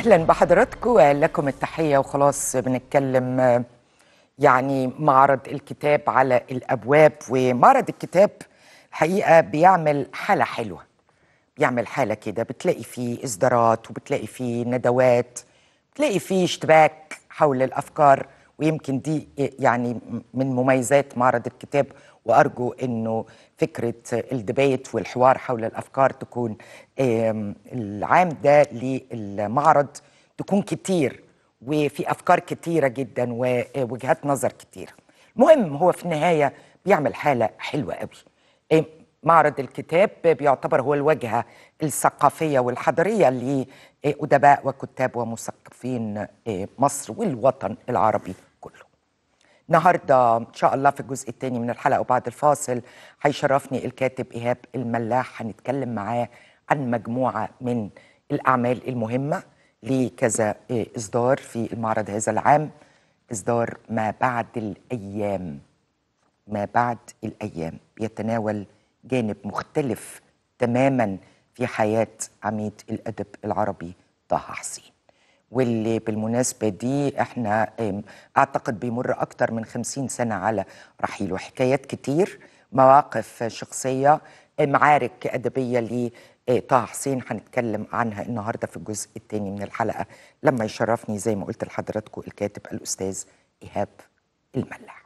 اهلا بحضراتكم لكم التحيه وخلاص بنتكلم آه، يعني معرض الكتاب على الابواب ومعرض الكتاب الحقيقه بيعمل حاله حلوه بيعمل حاله كده بتلاقي فيه اصدارات وبتلاقي فيه ندوات بتلاقي فيه اشتباك حول الافكار ويمكن دي يعني من مميزات معرض الكتاب وارجو انه فكره الدبيت والحوار حول الافكار تكون آم، العام ده للمعرض تكون كتير وفي افكار كتيره جدا ووجهات نظر كتيره المهم هو في النهايه بيعمل حاله حلوه قوي إيه، معرض الكتاب بيعتبر هو الواجهه الثقافيه والحضاريه لادباء وكتاب ومثقفين إيه، مصر والوطن العربي كله النهارده ان شاء الله في الجزء الثاني من الحلقه وبعد الفاصل هيشرفني الكاتب ايهاب الملاح هنتكلم معاه عن مجموعه من الاعمال المهمه لكذا إيه، اصدار في المعرض هذا العام اصدار ما بعد الايام ما بعد الايام بيتناول جانب مختلف تماما في حياه عميد الادب العربي طه حسين واللي بالمناسبة دي احنا ام، اعتقد بيمر اكتر من خمسين سنة على رحيله حكايات كتير مواقف شخصية معارك أدبية لطه حسين هنتكلم عنها النهاردة في الجزء الثاني من الحلقة لما يشرفني زي ما قلت لحضراتكم الكاتب الأستاذ إيهاب الملاح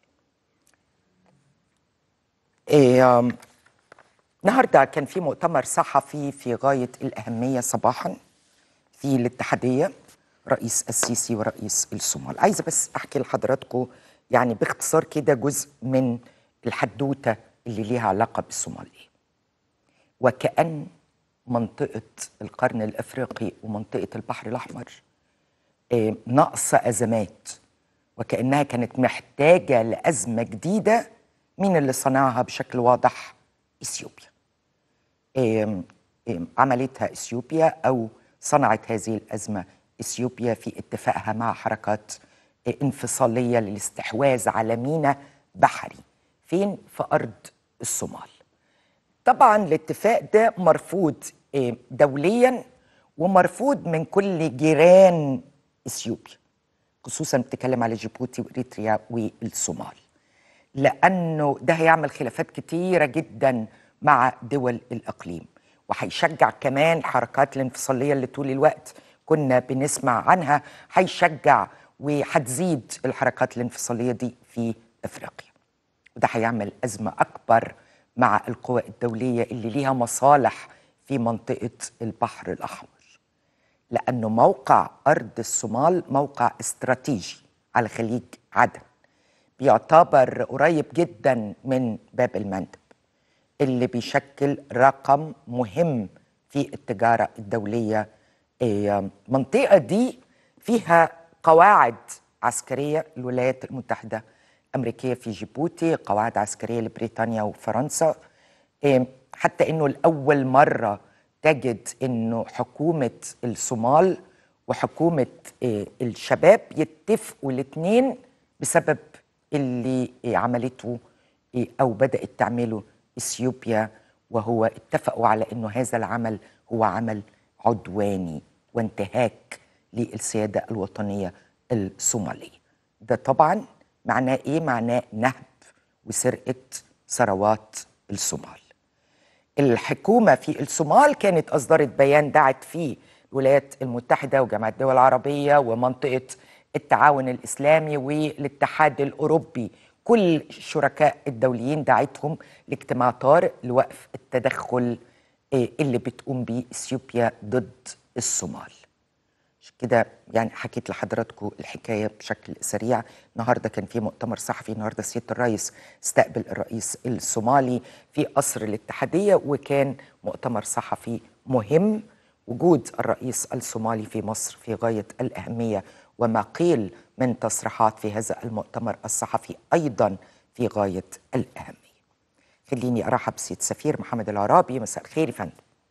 إيه، آم، النهارده كان في مؤتمر صحفي في غاية الأهمية صباحا في الاتحادية رئيس السيسي ورئيس الصومال عايزة بس أحكي لحضراتكم يعني باختصار كده جزء من الحدوتة اللي ليها علاقة بالصومال إيه وكأن منطقة القرن الأفريقي ومنطقة البحر الأحمر آه، ناقصة أزمات وكأنها كانت محتاجة لأزمة جديدة مين اللي صنعها بشكل واضح إثيوبيا آم، آم، عملتها اثيوبيا او صنعت هذه الازمه اثيوبيا في اتفاقها مع حركات آه، انفصاليه للاستحواذ على ميناء بحري فين في ارض الصومال طبعا الاتفاق ده مرفوض آه، دوليا ومرفوض من كل جيران اثيوبيا خصوصا بتتكلم على جيبوتي واريتريا والصومال لانه ده هيعمل خلافات كتيره جدا مع دول الاقليم وهيشجع كمان حركات الانفصاليه اللي طول الوقت كنا بنسمع عنها هيشجع وهتزيد الحركات الانفصاليه دي في افريقيا وده هيعمل ازمه اكبر مع القوى الدوليه اللي ليها مصالح في منطقه البحر الاحمر لأنه موقع أرض الصومال موقع استراتيجي على خليج عدن بيعتبر قريب جدا من باب المندب اللي بيشكل رقم مهم في التجارة الدولية إيه، المنطقة دي فيها قواعد عسكرية الولايات المتحدة الأمريكية في جيبوتي قواعد عسكرية لبريطانيا وفرنسا إيه، حتى انه لاول مره تجد انه حكومه الصومال وحكومه إيه، الشباب يتفقوا الاثنين بسبب اللي إيه، عملته إيه، او بدات تعمله اثيوبيا وهو اتفقوا على انه هذا العمل هو عمل عدواني وانتهاك للسياده الوطنيه الصوماليه ده طبعا معناه ايه معناه نهب وسرقه ثروات الصومال الحكومة في الصومال كانت أصدرت بيان دعت فيه الولايات المتحدة وجامعة الدول العربية ومنطقة التعاون الإسلامي والاتحاد الأوروبي كل الشركاء الدوليين دعتهم لاجتماع طارئ لوقف التدخل آه، اللي بتقوم بيه اثيوبيا ضد الصومال عشان كده يعني حكيت لحضراتكم الحكايه بشكل سريع النهارده كان في مؤتمر صحفي النهارده سياده الرئيس استقبل الرئيس الصومالي في قصر الاتحاديه وكان مؤتمر صحفي مهم وجود الرئيس الصومالي في مصر في غايه الاهميه وما قيل من تصريحات في هذا المؤتمر الصحفي ايضا في غايه الاهميه. خليني ارحب بسيد سفير محمد العرابي مساء الخير يا فندم.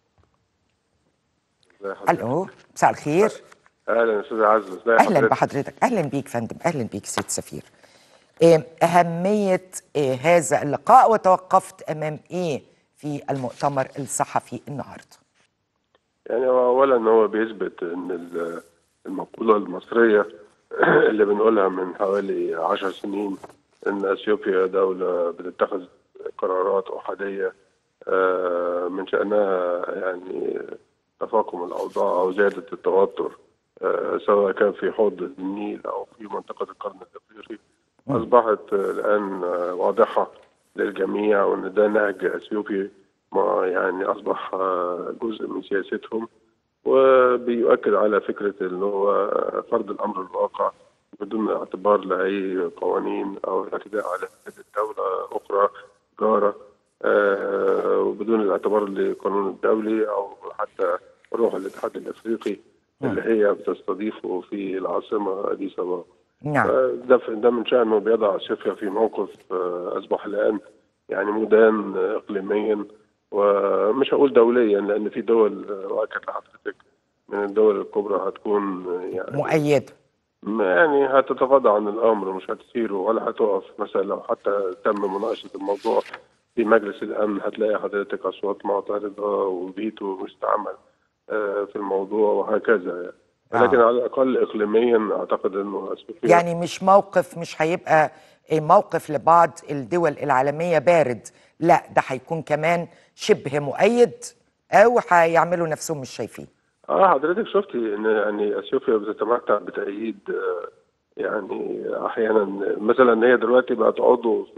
ازي حضرتك؟ الو مساء الخير. اهلا يا استاذ عزمي ازي اهلا حضرتك؟ بحضرتك اهلا بيك فندم اهلا بيك سيد سفير إيه اهميه إيه هذا اللقاء وتوقفت امام ايه في المؤتمر الصحفي النهارده يعني هو اولا هو بيثبت ان ال- المقوله المصريه اللي بنقولها من حوالي عشر سنين ان اثيوبيا دوله بتتخذ قرارات احاديه آه، من شانها يعني تفاقم الاوضاع او زياده التوتر آه، سواء كان في حوض النيل او في منطقه القرن الافريقي اصبحت آه، الان آه، واضحه للجميع وان ده نهج اثيوبي ما يعني اصبح آه، جزء من سياستهم وبيؤكد على فكره ان هو فرض الامر الواقع بدون اعتبار لاي قوانين او الاعتداء على دوله اخرى جاره آه، وبدون الاعتبار للقانون الدولي او حتى روح الاتحاد الافريقي اللي هي بتستضيفه في العاصمه اديس ابابا نعم ده ده من شأنه بيضع اثيوبيا في موقف آه، اصبح الان يعني مدان آه، اقليميا ومش هقول دوليا لان في دول آه، واكد لحضرتك من الدول الكبرى هتكون آه، يعني مؤيدة ما يعني هتتغاضى عن الامر مش هتثيره ولا هتقف مثلا لو حتى تم مناقشه الموضوع في مجلس الامن هتلاقي حضرتك اصوات معترضه وفيتو مستعمل آه، في الموضوع وهكذا يعني. آه. لكن على الاقل اقليميا اعتقد انه اثيوبيا يعني مش موقف مش هيبقى موقف لبعض الدول العالمية بارد لا ده هيكون كمان شبه مؤيد أو هيعملوا نفسهم مش شايفين اه حضرتك شفتي ان يعني اثيوبيا بتتمتع بتأييد آه، يعني احيانا مثلا هي دلوقتي بقت عضو في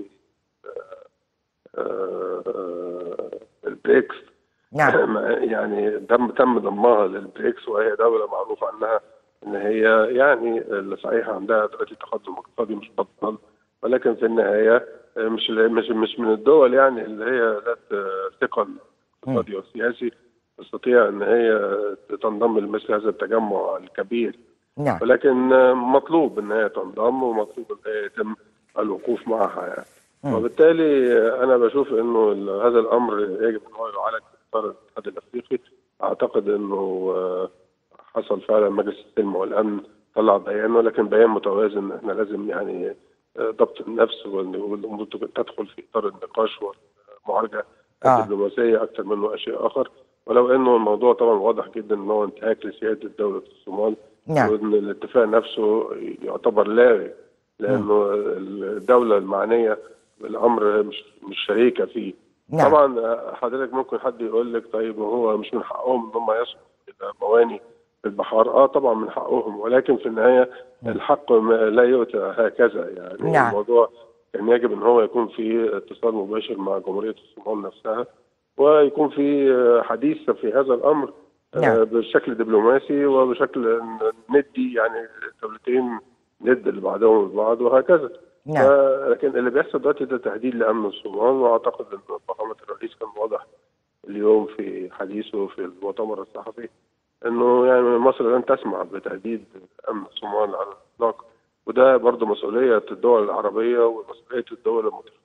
آه، آه، البريكس نعم يعني تم تم ضمها للبريكس وهي دوله معروف عنها ان هي يعني صحيح عندها دلوقتي تقدم اقتصادي مش بطال ولكن في النهايه مش مش مش من الدول يعني اللي هي ذات ثقل اقتصادي وسياسي تستطيع ان هي تنضم لمثل هذا التجمع الكبير نعم ولكن مطلوب ان هي تنضم ومطلوب ان هي يتم الوقوف معها يعني وبالتالي انا بشوف انه ال- هذا الامر يجب ان هو يعالج في اطار الاتحاد الافريقي اعتقد انه آه، حصل فعلا مجلس السلم والامن طلع بيان ولكن بيان متوازن احنا لازم يعني آه، ضبط النفس وال- والامور تدخل في اطار النقاش والمعالجه آه. الدبلوماسيه اكثر منه اشياء اخر ولو انه الموضوع طبعا واضح جدا ان هو انتهاك لسياده دوله الصومال نعم. وان الاتفاق نفسه يعتبر لاغي لانه الدوله المعنيه بالامر مش مش شريكه فيه نعم. طبعا حضرتك ممكن حد يقول لك طيب هو مش من حقهم ان هم يصلوا الى مواني في البحار اه طبعا من حقهم ولكن في النهايه الحق ما- لا يؤتى هكذا يعني نعم. الموضوع كان يجب ان هو يكون في اتصال مباشر مع جمهوريه الصومال نفسها ويكون في حديث في هذا الامر آه، نعم. بشكل دبلوماسي وبشكل ندي يعني الدولتين ند لبعضهم البعض وهكذا نعم. ف- لكن اللي بيحصل دلوقتي ده تهديد لامن الصومال واعتقد ان فخامه الرئيس كان واضح اليوم في حديثه في المؤتمر الصحفي انه يعني مصر لن تسمع بتهديد امن الصومال على الاطلاق وده برضه مسؤوليه الدول العربيه ومسؤوليه الدول المتش-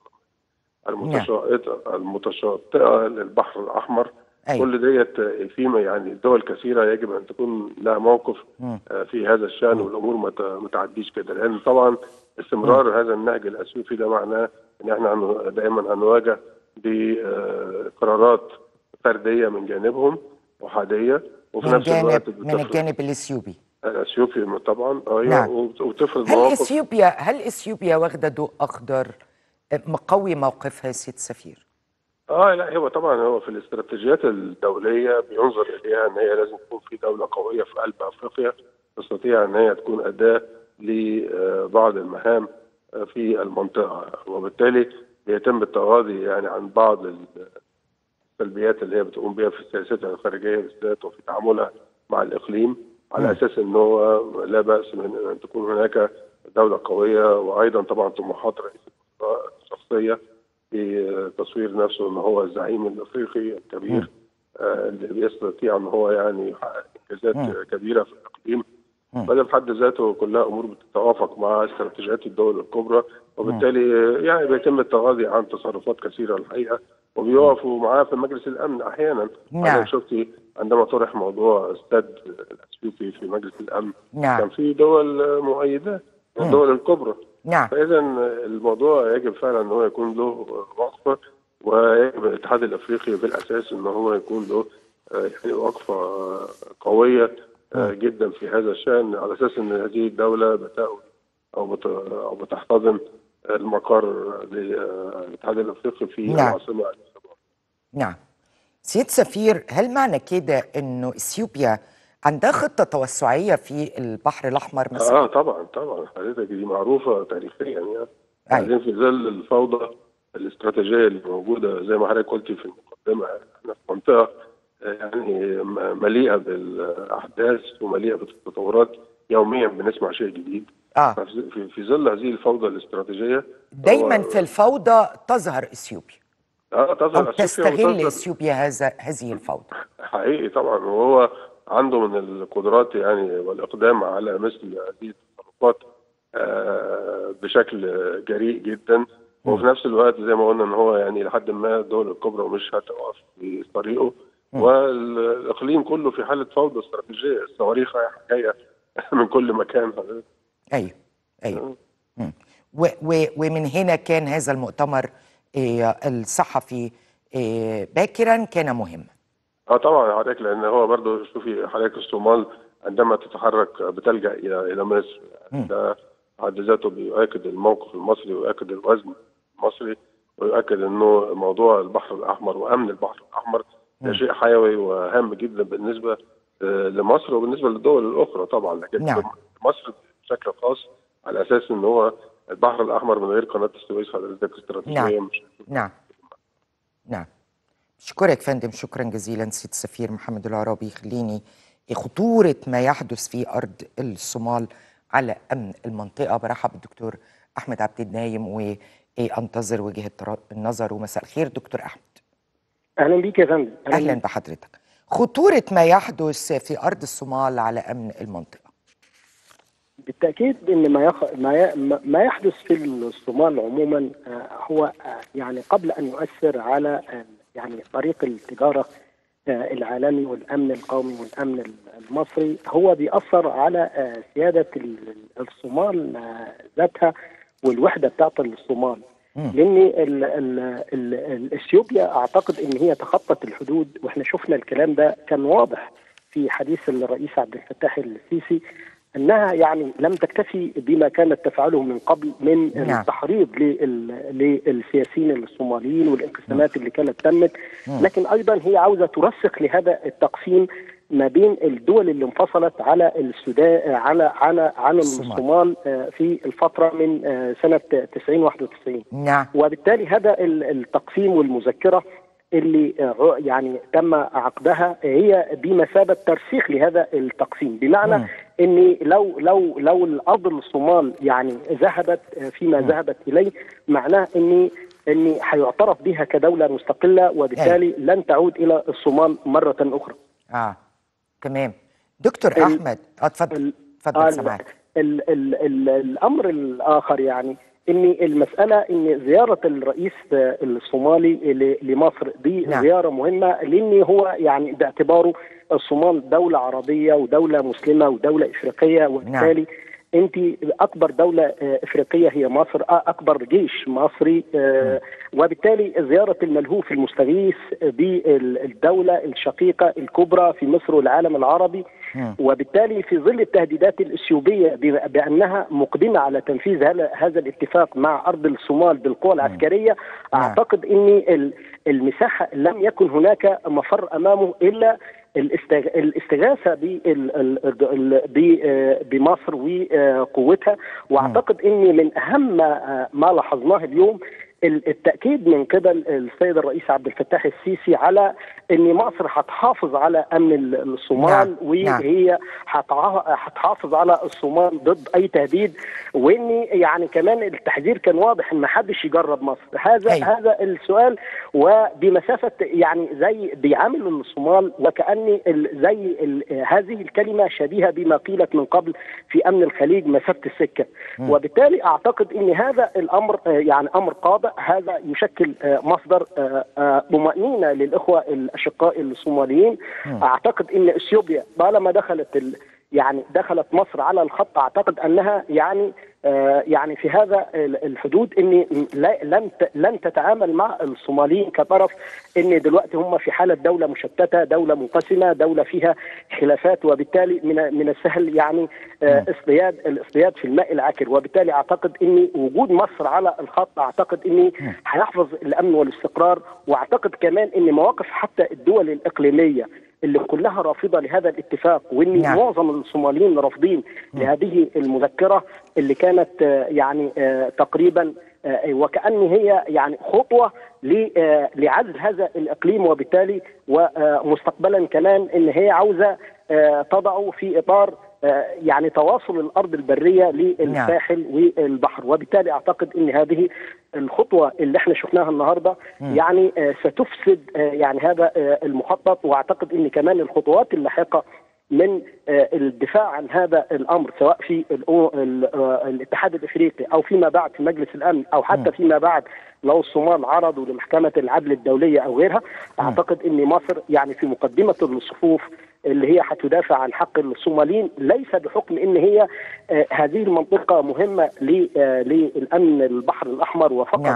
المتشاطئه المتشاطئه للبحر الاحمر أيوة. كل ديت في يعني دول كثيره يجب ان تكون لها موقف آه، في هذا الشان والامور ما ت- ما تعديش كده لان طبعا استمرار هذا النهج الاثيوبي ده معناه ان احنا هن- دائما هنواجه بقرارات فرديه من جانبهم احاديه وفي من نفس الوقت جانب من بتفرض- الجانب الإثيوبي الاثيوبي طبعا ايوه نعم. وت- وتفرض هل مواقف اثيوبيا هل اثيوبيا واخده ضوء اخضر مقوي موقفها يا سيد سفير اه لا هو طبعا هو في الاستراتيجيات الدوليه بينظر اليها ان هي لازم تكون في دوله قويه في قلب افريقيا تستطيع ان هي تكون اداه لبعض المهام آه، في المنطقه وبالتالي بيتم التغاضي يعني عن بعض السلبيات اللي هي بتقوم بها في سياستها الخارجيه بالذات وفي تعاملها مع الاقليم على اساس ان هو لا باس من ان تكون هناك دوله قويه وايضا طبعا طموحات رئيس الوزراء الشخصيه في تصوير نفسه ان هو الزعيم الافريقي الكبير آه، اللي بيستطيع ان هو يعني يحقق انجازات كبيره في الاقليم فده في حد ذاته كلها امور بتتوافق مع استراتيجيات الدول الكبرى وبالتالي آه، يعني بيتم التغاضي عن تصرفات كثيره الحقيقه وبيقفوا معاه في مجلس الامن احيانا نعم. حضرتك شفتي عندما طرح موضوع استاد الاثيوبي في مجلس الامن نعم. كان في دول آه، مؤيده الدول الكبرى نعم فاذا الموضوع يجب فعلا ان هو يكون له وقفه ويجب الاتحاد الافريقي بالاساس ان هو يكون له آه، يعني وقفه آه، قويه آه، جدا في هذا الشان على اساس ان هذه الدوله بتأوي او بت- او بتحتضن المقر للاتحاد الافريقي في نعم. العاصمه أديس أبابا. نعم سيد سفير هل معنى كده انه اثيوبيا عندها خطه توسعيه في البحر الاحمر مثلا؟ اه طبعا طبعا حضرتك دي معروفه تاريخيا يعني أيوة. بعدين في ظل الفوضى الاستراتيجيه اللي موجوده زي ما حضرتك قلتي في المقدمه احنا في منطقه آه، يعني م- مليئه بالاحداث ومليئه بالتطورات يوميا بنسمع شيء جديد اه ففي- في في ظل هذه الفوضى الاستراتيجيه دايما هو- في الفوضى تظهر اثيوبيا اه تظهر او أثيوبيا تستغل وتظهر- اثيوبيا هذا هذه الفوضى حقيقي طبعا وهو عنده من القدرات يعني والاقدام على مثل هذه التصرفات آه، بشكل جريء جدا وفي نفس الوقت زي ما قلنا ان هو يعني لحد ما الدول الكبرى مش هتقف في طريقه والاقليم كله في حاله فوضى استراتيجيه الصواريخ رايحه جايه من كل مكان ايوه ايوه مم. و و ومن هنا كان هذا المؤتمر إيه الصحفي إيه باكرا كان مهما اه طبعا حضرتك لان هو برضه شوفي حضرتك الصومال عندما تتحرك بتلجا الى الى مصر يعني ده حد ذاته بيؤكد الموقف المصري ويؤكد الوزن المصري ويؤكد انه موضوع البحر الاحمر وامن البحر الاحمر ده شيء حيوي وهام جدا بالنسبه آه، لمصر وبالنسبه للدول الاخرى طبعا لكن نعم. مصر بشكل خاص على اساس ان هو البحر الاحمر من غير قناه السويس حضرتك استراتيجيه نعم. مش نعم نعم اشكرك فندم شكرا جزيلا سيد السفير محمد العرابي خليني خطورة ما يحدث في أرض الصومال على أمن المنطقة برحب بالدكتور أحمد عبد النايم وأنتظر وجهة ترا- النظر ومساء الخير دكتور أحمد اهلا بيك يا فندم أهلا بحضرتك خطورة ما يحدث في أرض الصومال على أمن المنطقة بالتاكيد ان ما يخ... ما ي... ما يحدث في الصومال عموما آه، هو آه، يعني قبل ان يؤثر على آه، يعني طريق التجاره آه، العالمي والامن القومي والامن المصري هو بيأثر على آه، سياده ال- الصومال آه، ذاتها والوحده بتاعت الصومال لان ال ال ال ال اثيوبيا اعتقد ان هي تخطت الحدود واحنا شفنا الكلام ده كان واضح في حديث الرئيس عبد الفتاح السيسي انها يعني لم تكتفي بما كانت تفعله من قبل من نعم. التحريض لل- للسياسيين الصوماليين والانقسامات اللي كانت تمت لكن ايضا هي عاوزه ترسخ لهذا التقسيم ما بين الدول اللي انفصلت على السودان على على عن الصومال. الصومال آه، في الفتره من آه، سنه 90 91 نعم وبالتالي هذا ال- التقسيم والمذكره اللي آه، يعني تم عقدها هي بمثابه ترسيخ لهذا التقسيم بمعنى مم. ان لو لو لو الارض الصومال يعني ذهبت آه، فيما ذهبت اليه معناه ان ان هيعترف بها كدوله مستقله وبالتالي لن تعود الى الصومال مره اخرى. آه تمام دكتور ال- أحمد آه، اتفضل ال- اتفضل آه، سامعك ال ال ال الامر الاخر يعني ان المساله ان زياره الرئيس الصومالي ل- لمصر دي نعم. نعم. زياره مهمه لان هو يعني باعتباره الصومال دوله عربيه ودوله مسلمه ودوله افريقيه وبالتالي انت اكبر دوله آه، افريقيه هي مصر آه، اكبر جيش مصري آه، وبالتالي زياره الملهوف المستغيث بالدوله الشقيقه الكبرى في مصر والعالم العربي مم. وبالتالي في ظل التهديدات الاثيوبيه ب- بانها مقدمه على تنفيذ هذا هذا الاتفاق مع ارض الصومال بالقوى العسكريه اعتقد ان ال- المساحه لم يكن هناك مفر امامه الا الاستغ- الاستغاثه بال- ال- ال- ب- آه، بمصر وقوتها واعتقد ان من اهم ما ما لاحظناه اليوم ال- التاكيد من قبل السيد الرئيس عبد الفتاح السيسي على ان مصر هتحافظ على امن ال- الصومال نعم، نعم. وهي هتع- هتحافظ على الصومال ضد اي تهديد وان يعني كمان التحذير كان واضح ان ما حدش يجرب مصر هذا أيوة. هذا السؤال وبمسافه يعني زي بيعاملوا الصومال وكان ال- زي ال- هذه الكلمه شبيهه بما قيلت من قبل في امن الخليج مسافه السكه وبالتالي اعتقد ان هذا الامر آه، يعني امر قاطع هذا يشكل آه، مصدر آه، آه، طمانينه للاخوه الاشقاء الصوماليين اعتقد ان اثيوبيا طالما دخلت ال يعني دخلت مصر على الخط اعتقد انها يعني آه، يعني في هذا ال- الحدود ان لا- لن ت- لن تتعامل مع الصوماليين كطرف ان دلوقتي هم في حاله دوله مشتته، دوله منقسمه، دوله فيها خلافات وبالتالي من من السهل يعني آه، اصطياد الاصطياد في الماء العكر وبالتالي اعتقد ان وجود مصر على الخط اعتقد ان هيحفظ الامن والاستقرار واعتقد كمان ان مواقف حتى الدول الاقليميه اللي كلها رافضه لهذا الاتفاق وان نعم. معظم الصوماليين رافضين لهذه المذكره اللي كانت آه، يعني آه، تقريبا آه، وكأن هي يعني خطوه ل- آه، لعزل هذا الاقليم وبالتالي ومستقبلا كمان ان هي عاوزه آه، تضعه في اطار آه، يعني تواصل الارض البريه للساحل والبحر وبالتالي اعتقد ان هذه الخطوه اللي احنا شفناها النهارده يعني آه، ستفسد آه، يعني هذا آه، المخطط واعتقد ان كمان الخطوات اللاحقه من آه، الدفاع عن هذا الامر سواء في الأو- ال- آه، الاتحاد الافريقي او فيما بعد في مجلس الامن او حتى فيما بعد لو الصومال عرضوا لمحكمه العدل الدوليه او غيرها اعتقد ان مصر يعني في مقدمه الصفوف اللي هي هتدافع عن حق الصوماليين ليس بحكم ان هي آه، هذه المنطقه مهمه ل- آه، للامن البحر الاحمر وفقط نعم.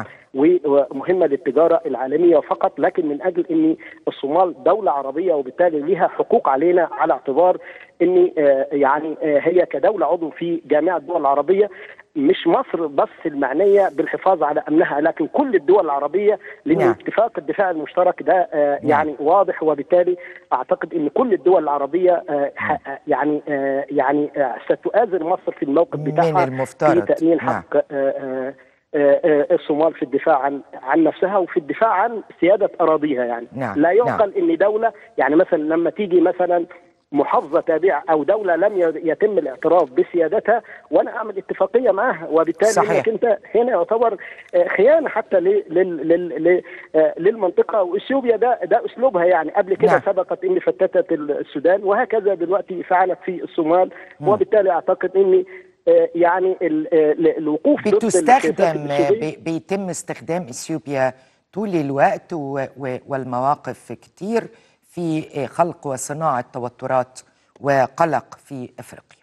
ومهمه للتجاره العالميه فقط لكن من اجل ان الصومال دوله عربيه وبالتالي لها حقوق علينا على اعتبار ان آه، يعني آه، هي كدوله عضو في جامعه الدول العربيه مش مصر بس المعنيه بالحفاظ على امنها لكن كل الدول العربيه لان نعم. اتفاق الدفاع المشترك ده آه، يعني واضح وبالتالي اعتقد ان كل الدول العربيه آه، ح- يعني آه، يعني آه، ستؤازر مصر في الموقف من بتاعها المفترض. في تامين نعم. حق آه، آه، آه، آه، الصومال في الدفاع عن عن نفسها وفي الدفاع عن سياده اراضيها يعني نعم، لا يعقل ان دوله يعني مثلا لما تيجي مثلا محافظه تابعه او دوله لم ي- يتم الاعتراف بسيادتها وانا اعمل اتفاقيه معاها وبالتالي صحيح. انك انت هنا يعتبر آه، خيانه حتى ل- لل- لل- ل- آه، للمنطقه واثيوبيا ده ده اسلوبها يعني قبل كده نعم. سبقت ان فتتت السودان وهكذا دلوقتي فعلت في الصومال وبالتالي اعتقد ان آه، يعني ال- آه، الوقوف ضد السياسات بتستخدم الإثيوبية بي- بيتم استخدام اثيوبيا طول الوقت و- و- والمواقف كتير في خلق وصناعه توترات وقلق في افريقيا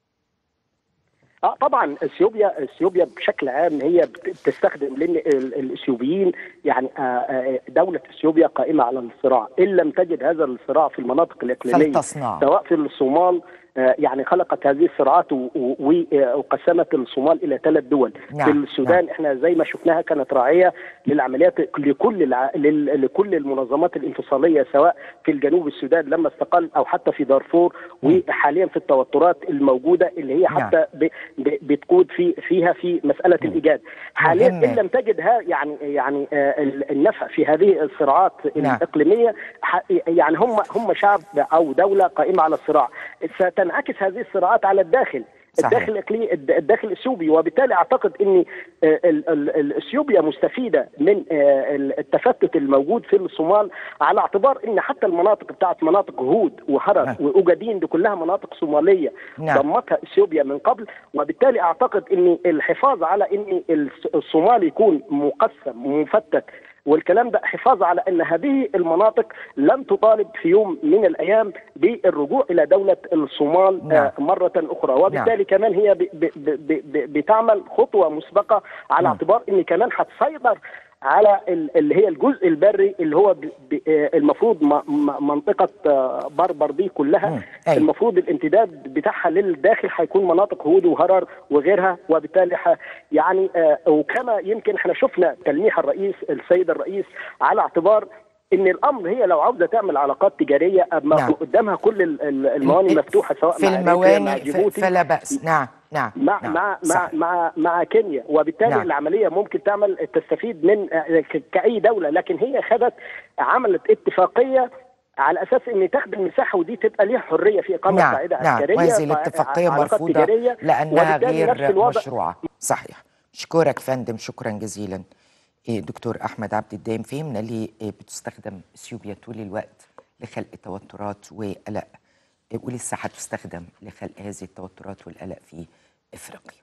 اه طبعا اثيوبيا اثيوبيا بشكل عام هي بت- بتستخدم لان ال- الاثيوبيين يعني آه، آه، دوله اثيوبيا قائمه على الصراع ان لم تجد هذا الصراع في المناطق الاقليميه فلتصنع. سواء في الصومال آه، يعني خلقت هذه الصراعات و- و- و- آه، وقسمت الصومال الى ثلاث دول نعم، في السودان نعم. احنا زي ما شفناها كانت راعيه للعمليات لكل الع... لل... لكل المنظمات الانفصاليه سواء في الجنوب السودان لما استقل او حتى في دارفور وحاليا في التوترات الموجوده اللي هي حتى ب... ب... بتقود في فيها في مساله الايجاد حاليا مهمة. ان لم تجد ها يعني يعني آه، ال- النفع في هذه الصراعات نعم. الاقليميه ح- يعني هم هم شعب او دوله قائمه على الصراع ستنعكس هذه الصراعات على الداخل صحيح. الداخل الاقليمي الد- الداخل الاثيوبي وبالتالي اعتقد ان آه، ال- ال- ال- اثيوبيا مستفيده من آه، ال- التفتت الموجود في الصومال على اعتبار ان حتى المناطق بتاعت مناطق هود وهرب نعم. واوجادين دي كلها مناطق صوماليه نعم. ضمتها اثيوبيا من قبل وبالتالي اعتقد ان الحفاظ على ان الص- الصومال يكون مقسم ومفتت والكلام ده حفاظ على ان هذه المناطق لن تطالب في يوم من الايام بالرجوع الى دوله الصومال نعم. آه، مره اخرى وبالتالي كمان هي ب ب ب ب بتعمل خطوه مسبقه على نعم. اعتبار ان كمان هتسيطر على ال- اللي هي الجزء البري اللي هو ب ب آه، المفروض م- م- منطقه آه، بربر دي مم. كلها أيوة. المفروض الامتداد بتاعها للداخل هيكون مناطق هود وهرر وغيرها وبالتالي ح- يعني آه، وكما يمكن احنا شفنا تلميح الرئيس السيد الرئيس على اعتبار ان الامر هي لو عاوزه تعمل علاقات تجاريه اما نعم. قدامها كل ال- ال- المواني مفتوحه سواء في مع إريتريا، مع المواني ف- جيبوتي فلا باس نعم نعم مع نعم. مع مع صحيح. مع مع كينيا وبالتالي نعم. نعم. العمليه ممكن تعمل تستفيد من آه، ك- كاي دوله لكن هي خدت عملت اتفاقيه على اساس ان تاخد المساحه ودي تبقى ليها حريه في اقامه نعم قاعده نعم عسكريه وهذه ف- الاتفاقية علاقات مرفوضة تجارية، لأنها وبالتالي نفس غير الوضع مشروعة صحيح أشكرك فندم شكرا جزيلا إيه، دكتور أحمد عبد الدايم فهمنا ليه إيه، بتستخدم اثيوبيا طول الوقت لخلق توترات وقلق إيه، ولسه هتستخدم لخلق هذه التوترات والقلق في افريقيا.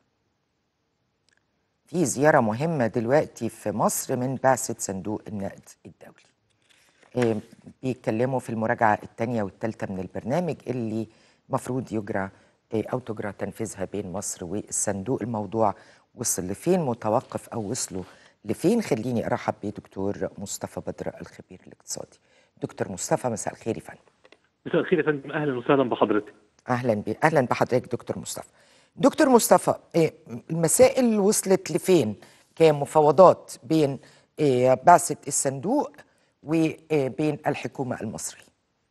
في زيارة مهمة دلوقتي في مصر من بعثة صندوق النقد الدولي. إيه، بيتكلموا في المراجعة الثانية والثالثة من البرنامج اللي مفروض يجرى إيه، أو تجرى تنفيذها بين مصر والصندوق الموضوع وصل لفين متوقف أو وصلوا لفين خليني أرحب بدكتور مصطفى بدر الخبير الاقتصادي دكتور مصطفى مساء الخير يا فندم مساء الخير يا فندم اهلا وسهلا بحضرتك اهلا ب... اهلا بحضرتك دكتور مصطفى دكتور مصطفى إيه المسائل وصلت لفين كمفاوضات بين إيه بعثة الصندوق وبين الحكومة المصرية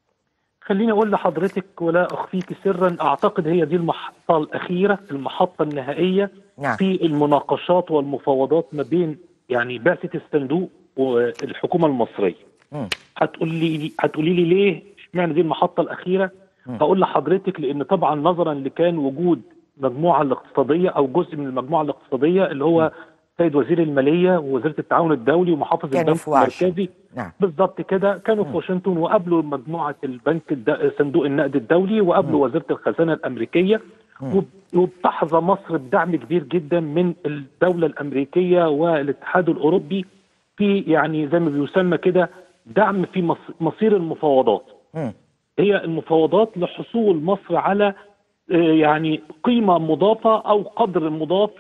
خليني اقول لحضرتك ولا اخفيك سرا اعتقد هي دي المحطه الاخيره المحطه النهائيه نعم. في المناقشات والمفاوضات ما بين يعني بعثه الصندوق والحكومه المصريه مم. هتقولي لي هتقولي لي ليه اشمعنى دي المحطه الاخيره هقول لحضرتك لان طبعا نظرا لكان وجود مجموعه الاقتصاديه او جزء من المجموعه الاقتصاديه اللي هو سيد وزير الماليه ووزيره التعاون الدولي ومحافظ كانوا البنك في واشنطن. المركزي نعم بالظبط كده كانوا في واشنطن وقابلوا مجموعه البنك الد... صندوق النقد الدولي وقابلوا وزيره الخزانه الامريكيه وب... وبتحظى مصر بدعم كبير جدا من الدوله الامريكيه والاتحاد الاوروبي في يعني زي ما بيسمى كده دعم في مص... مصير المفاوضات مم. هي المفاوضات لحصول مصر على آه، يعني قيمه مضافه او قدر مضاف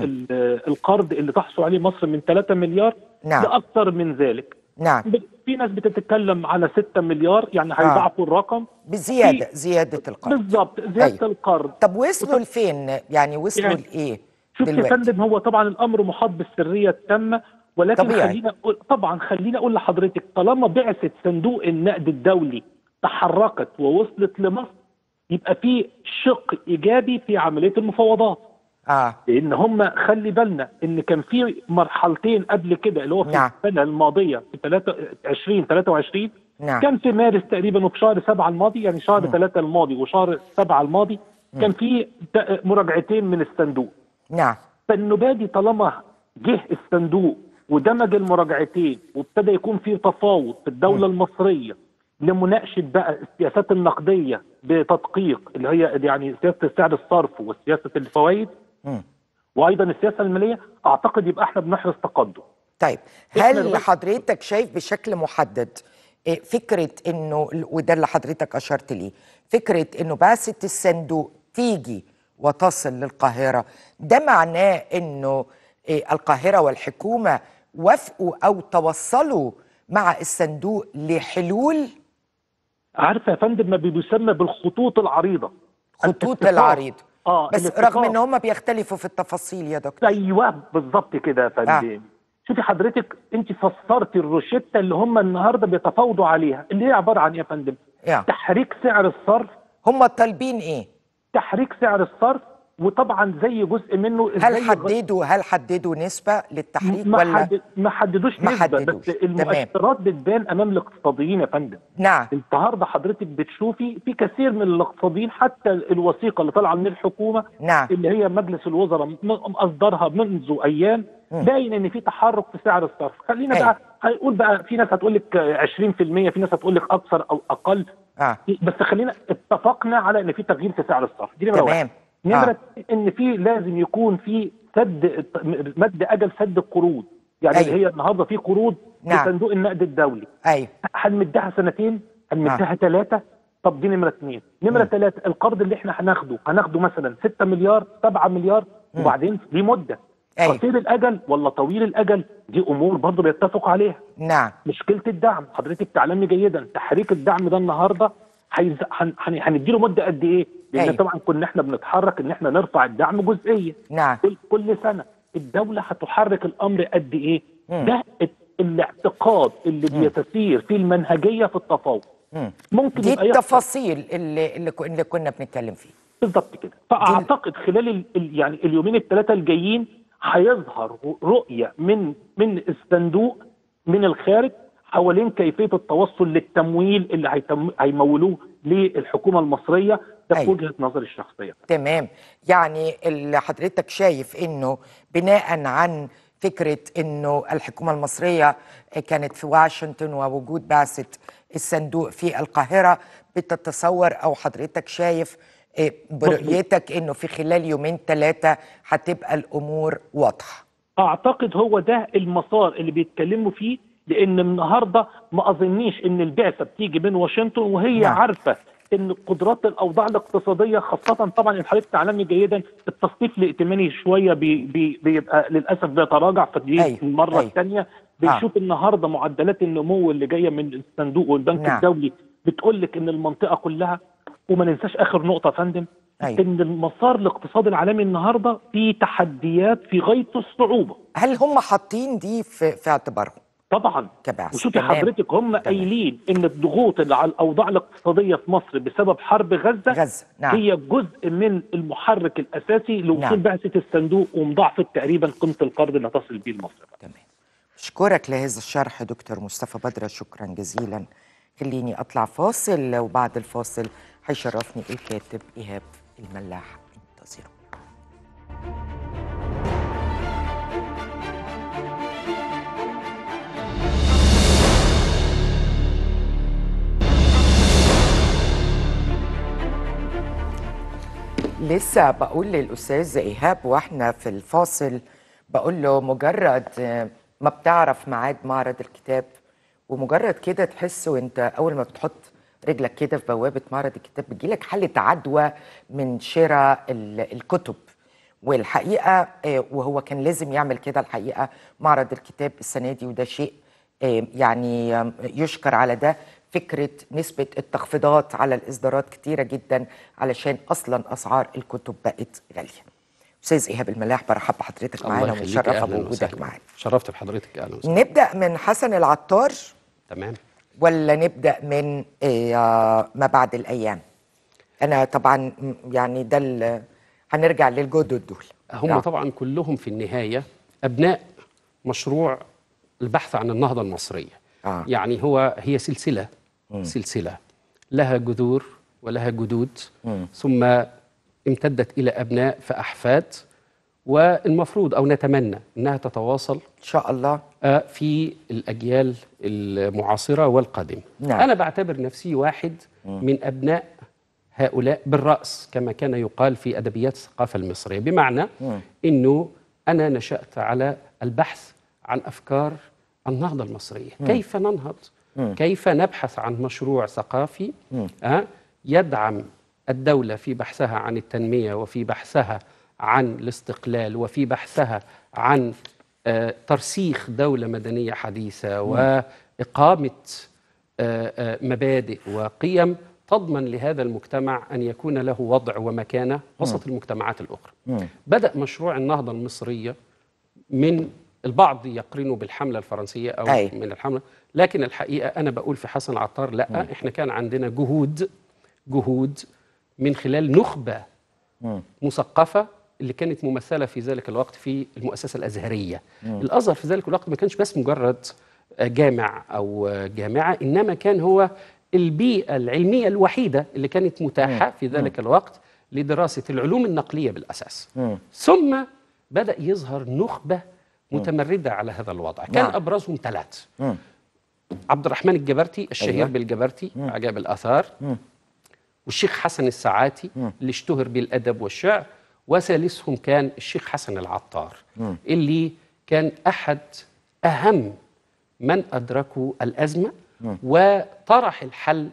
للقرض اللي تحصل عليه مصر من 3 مليار نعم. لاكثر من ذلك نعم ب- في ناس بتتكلم على 6 مليار يعني هيضاعفوا الرقم بزيادة زيادة القرض بالظبط زياده أيوة. القرض طب وصلوا لفين يعني وصلوا يعني لإيه شوف يا دلوقتي فندم هو طبعا الامر محاط بالسريه التامه ولكن طبيعي. خلينا أقول طبعا خلينا اقول لحضرتك طالما بعثه صندوق النقد الدولي تحركت ووصلت لمصر يبقى في شق ايجابي في عمليه المفاوضات اه لان هم خلي بالنا ان كان في مرحلتين قبل كده اللي هو في نعم. السنه الماضيه في 20 23 نعم كان في مارس تقريبا وفي شهر سبعة الماضي يعني شهر ثلاثة الماضي وشهر سبعة الماضي كان في ت- مراجعتين من الصندوق نعم فالنبادي طالما جه الصندوق ودمج المراجعتين وابتدى يكون في تفاوض في الدولة المصرية لمناقشة بقى السياسات النقدية بتدقيق اللي هي يعني سياسة سعر الصرف وسياسة الفوائد مم. وايضا السياسة المالية اعتقد يبقى احنا بنحرز تقدم طيب إحنا هل دلوقتي- حضرتك شايف بشكل محدد إيه، فكرة انه وده اللي حضرتك اشرت ليه فكرة انه بعثة الصندوق تيجي وتصل للقاهرة ده معناه انه إيه، القاهرة والحكومة وافقوا او توصلوا مع الصندوق لحلول عارفة يا فندم ما بيسمى بالخطوط العريضة خطوط الاتفاق. العريض اه بس الاتفاق. رغم ان هم بيختلفوا في التفاصيل يا دكتور ايوه بالظبط كده يا فندم شوفي حضرتك انت فسرتي الروشته اللي هم النهارده بيتفاوضوا عليها اللي هي عباره عن ايه يا فندم؟ يعني تحريك سعر الصرف هم طالبين ايه تحريك سعر الصرف وطبعا زي جزء منه هل إزاي حددوا هل حددوا نسبة للتحريك ما, ولا حدد ما حددوش ما نسبه حددوش. بس تمام. المؤشرات بتبان امام الاقتصاديين يا فندم نعم النهارده حضرتك بتشوفي في كثير من الاقتصاديين حتى الوثيقه اللي طالعه من الحكومه نعم اللي هي مجلس الوزراء م- اصدرها منذ ايام باين ان في تحرك في سعر الصرف خلينا أيوة. بقى هنقول بقى في ناس هتقول لك 20% في ناس هتقول لك اكثر او اقل اه بس خلينا اتفقنا على ان في تغيير في سعر الصرف دي نمره واحد تمام نمره آه. ان في لازم يكون في سد مد اجل سد القروض يعني أيوة. اللي هي النهارده في قروض نعم. لصندوق النقد الدولي ايوه هنمدها سنتين هنمدها ثلاثة طب دي نمرة اثنين نمرة ثلاثة القرض اللي احنا هناخده هناخده مثلا 6 مليار 7 مليار وبعدين دي مدة أيوة. قصير الأجل ولا طويل الأجل دي أمور برضه بيتفق عليها نعم مشكلة الدعم حضرتك تعلمي جيدا تحريك الدعم ده النهاردة هيز... هن... هن... هنديله مدة قد إيه؟ لأن أيوة. طبعا كنا احنا بنتحرك إن احنا نرفع الدعم جزئيا نعم كل كل سنه الدوله هتحرك الامر قد ايه؟ مم. ده الت- الاعتقاد اللي بيتسير في المنهجيه في التفاوض مم. ممكن دي يبقى يحصل التفاصيل اللي اللي, ك- اللي كنا بنتكلم فيه بالظبط كده فاعتقد خلال ال... ال- يعني اليومين الثلاثه الجايين هيظهر رؤيه من من الصندوق من الخارج حوالين كيفيه التوصل للتمويل اللي هيتم... هيمولوه للحكومه المصريه ده في أيوة. وجهه نظري الشخصيه تمام يعني اللي حضرتك شايف انه بناء عن فكرة انه الحكومة المصرية كانت في واشنطن ووجود بعثة الصندوق في القاهرة بتتصور او حضرتك شايف إيه، برؤيتك انه في خلال يومين ثلاثة هتبقى الامور واضحة اعتقد هو ده المسار اللي بيتكلموا فيه لان النهارده ما اظنيش ان البعثه بتيجي من واشنطن وهي نعم. نعم. عارفه ان قدرات الاوضاع الاقتصاديه خاصه طبعا ان حضرتك تعلمي جيدا التصنيف الائتماني شويه بي بي بيبقى للاسف بيتراجع فدي أيوة، المره أيوة. الثانيه بنشوف النهارده معدلات النمو اللي جايه من الصندوق والبنك نعم. الدولي بتقول لك ان المنطقه كلها وما ننساش اخر نقطه يا فندم أيوة. ان المسار الاقتصادي العالمي النهارده فيه تحديات في غايه الصعوبه هل هم حاطين دي في, في اعتبارهم طبعا كبعث وشوفي تمام. حضرتك هم قايلين ان الضغوط اللي على الاوضاع الاقتصاديه في مصر بسبب حرب غزه غزة، نعم. هي جزء من المحرك الاساسي لوصول نعم. بعثه الصندوق ومضاعفه تقريبا قيمه القرض اللي هتصل بيه لمصر تمام اشكرك لهذا الشرح دكتور مصطفى بدره شكرا جزيلا خليني اطلع فاصل وبعد الفاصل هيشرفني الكاتب ايهاب الملاح انتظروا لسه بقول للاستاذ ايهاب واحنا في الفاصل بقول له مجرد آه، ما بتعرف ميعاد معرض الكتاب ومجرد كده تحس وانت اول ما بتحط رجلك كده في بوابه معرض الكتاب بتجيلك حاله عدوى من شراء ال- الكتب والحقيقه آه، وهو كان لازم يعمل كده الحقيقه معرض الكتاب السنه دي وده شيء آه، يعني آم، يشكر على ده فكرة نسبة التخفيضات على الإصدارات كتيرة جدا علشان أصلا أسعار الكتب بقت غالية أستاذ إيهاب الملاح برحب بحضرتك الله معانا يخليك، ومتشرفة أهلاً بوجودك وسهلاً. معانا شرفت بحضرتك اهلا وسهلا نبدأ من حسن العطار تمام ولا نبدأ من آه، ما بعد الأيام أنا طبعا م- يعني ده ال- هنرجع للجدد دول هم نعم. طبعا كلهم في النهايه ابناء مشروع البحث عن النهضه المصريه آه. يعني هو هي سلسله سلسله لها جذور ولها جدود ثم امتدت الى ابناء فاحفاد والمفروض او نتمنى انها تتواصل إن شاء الله آه، في الأجيال المعاصرة والقادمة نعم. أنا بعتبر نفسي واحد من أبناء هؤلاء بالرأس كما كان يقال في أدبيات الثقافة المصرية بمعنى أنه أنا نشأت على البحث عن أفكار النهضة المصرية كيف ننهض كيف نبحث عن مشروع ثقافي آه، يدعم الدولة في بحثها عن التنمية وفي بحثها عن الاستقلال وفي بحثها عن آه، ترسيخ دولة مدنية حديثة وإقامة آه، آه، مبادئ وقيم تضمن لهذا المجتمع أن يكون له وضع ومكانة وسط المجتمعات الأخرى بدأ مشروع النهضة المصرية من البعض يقرنه بالحملة الفرنسية أو أي. من الحملة لكن الحقيقة أنا بقول في حسن عطار لا إحنا كان عندنا جهود جهود من خلال نخبة مثقفة اللي كانت ممثلة في ذلك الوقت في المؤسسة الأزهرية الأزهر في ذلك الوقت ما كانش بس مجرد آه، جامع أو آه، جامعة إنما كان هو البيئة العلمية الوحيدة اللي كانت متاحة في ذلك الوقت لدراسة العلوم النقلية بالأساس ثم بدأ يظهر نخبة متمردة على هذا الوضع كان نعم. أبرزهم ثلاث عبد الرحمن الجبرتي الشهير أيوة. بالجبرتي عجائب الآثار والشيخ حسن الساعاتي اللي اشتهر بالأدب والشعر وثالثهم كان الشيخ حسن العطار اللي كان أحد أهم من أدركوا الأزمة وطرح الحل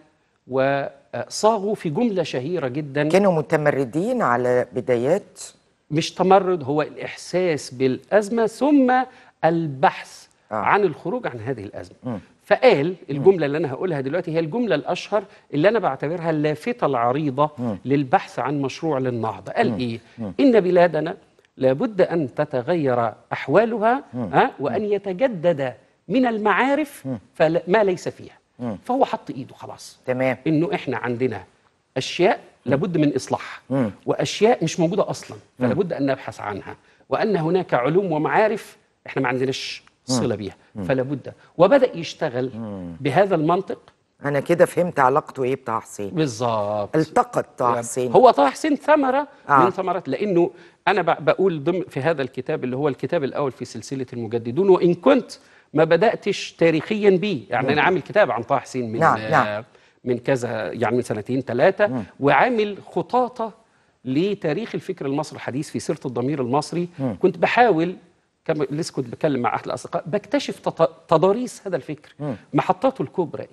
وصاغوا في جملة شهيرة جدا كانوا متمردين على بدايات مش تمرد هو الإحساس بالأزمة ثم البحث آه. آه. عن الخروج عن هذه الأزمة فقال الجملة اللي أنا هقولها دلوقتي هي الجملة الأشهر اللي أنا بعتبرها اللافتة العريضة للبحث عن مشروع للنهضة قال إيه إن بلادنا لابد أن تتغير أحوالها آه وأن يتجدد من المعارف فلا- ما ليس فيها فهو حط إيده خلاص تمام انه احنا عندنا اشياء لابد من اصلاحها واشياء مش موجوده اصلا فلا بد ان نبحث عنها وان هناك علوم ومعارف احنا ما عندناش صله بيها فلا بد وبدا يشتغل بهذا المنطق أنا كده فهمت علاقته إيه بطه حسين بالظبط التقط طه حسين هو طه حسين ثمره آه. آه. من ثمرات لانه انا ب- بقول ضمن في هذا الكتاب اللي هو الكتاب الاول في سلسله المجددون وان كنت ما بداتش تاريخيا بيه يعني انا عامل كتاب عن طه حسين من نعم، آه، نعم. من كذا يعني من سنتين ثلاثه وعامل خطاطه لتاريخ الفكر المصري الحديث في سيره الضمير المصري كنت بحاول كما لسه كنت بتكلم مع احد الاصدقاء بكتشف تط- تضاريس هذا الفكر محطاته الكبرى ايه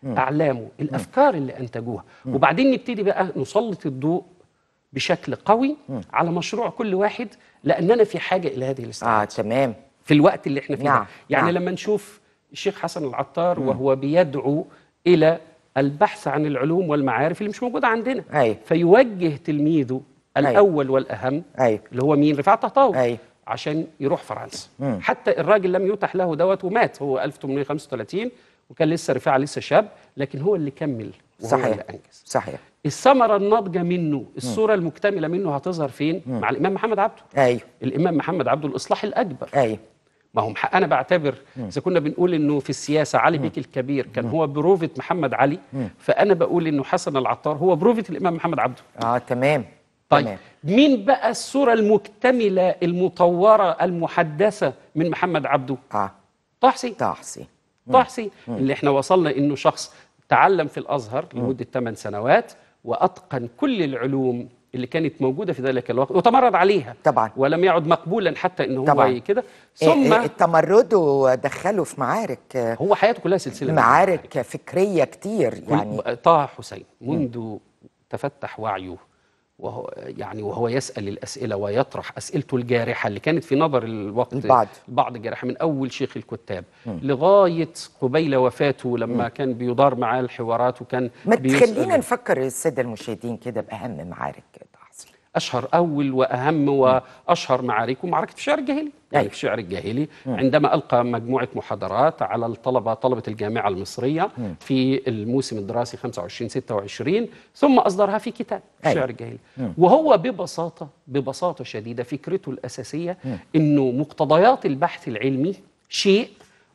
اعلامه الافكار اللي انتجوها وبعدين نبتدي بقى نسلط الضوء بشكل قوي على مشروع كل واحد لاننا في حاجه الى هذه اه الاستعداد تمام في الوقت اللي احنا فيه نعم، ده يعني نعم. لما نشوف الشيخ حسن العطار وهو بيدعو الى البحث عن العلوم والمعارف اللي مش موجوده عندنا أيوة. فيوجه تلميذه أيوة. الاول والاهم أيوة. اللي هو مين رفاعة طهطاوي أيوة. عشان يروح فرنسا حتى الراجل لم يتح له دوت ومات هو 1835 وكان لسه رفاعة لسه شاب لكن هو اللي كمل وهو صحيح اللي انجز صحيح الثمره الناضجه منه الصوره المكتمله منه هتظهر فين مع الامام محمد عبده ايوه الامام محمد عبده الاصلاح الاكبر ايوه ما هم حق- انا بعتبر اذا كنا بنقول انه في السياسه علي بيك الكبير كان هو بروفه محمد علي فانا بقول انه حسن العطار هو بروفه الامام محمد عبده اه تمام طيب تمام. مين بقى الصوره المكتمله المطوره المحدثه من محمد عبده اه طه حسين طه حسين طه حسين اللي احنا وصلنا انه شخص تعلم في الازهر لمده 8 سنوات واتقن كل العلوم اللي كانت موجوده في ذلك الوقت وتمرد عليها طبعا. ولم يعد مقبولا حتى ان هو طبعا. كده إيه، ثم إيه، التمرد ودخله في معارك آه، هو حياته كلها سلسله من معارك فكريه كتير يعني يعني طه حسين منذ تفتح وعيه وهو يعني وهو يسال الاسئله ويطرح اسئلته الجارحه اللي كانت في نظر الوقت البعض. البعض الجارحه من اول شيخ الكتاب لغايه قبيل وفاته لما كان بيدار معاه الحوارات وكان ما بيسأل. تخلينا نفكر الساده المشاهدين كده باهم معارك طه حسين اشهر اول واهم واشهر معاركه معركه الشعر الجاهلي يعني أيوة. في الشعر الجاهلي عندما القى مجموعه محاضرات على الطلبه طلبه الجامعه المصريه في الموسم الدراسي 25 26 ثم اصدرها في كتاب أيوة. الشعر الجاهلي وهو ببساطه ببساطه شديده فكرته الاساسيه انه مقتضيات البحث العلمي شيء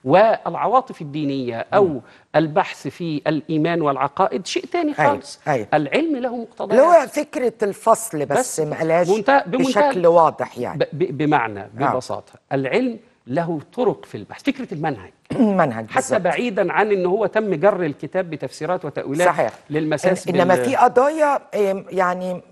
والعواطف الدينية أو البحث في الإيمان والعقائد شيء تاني أيوة، خالص أيوة. العلم له مقتضيات اللي هو فكره الفصل بس, بس ما قالهاش بمنتهى- بمنتهى- بشكل واضح يعني ب- ب- بمعنى ببساطة العلم له طرق في البحث فكرة المنهج منهج حتى بالظبط. بعيدا عن ان هو تم جر الكتاب بتفسيرات وتأويلات صحيح للمساس إن انما بال- في قضايا إيه، يعني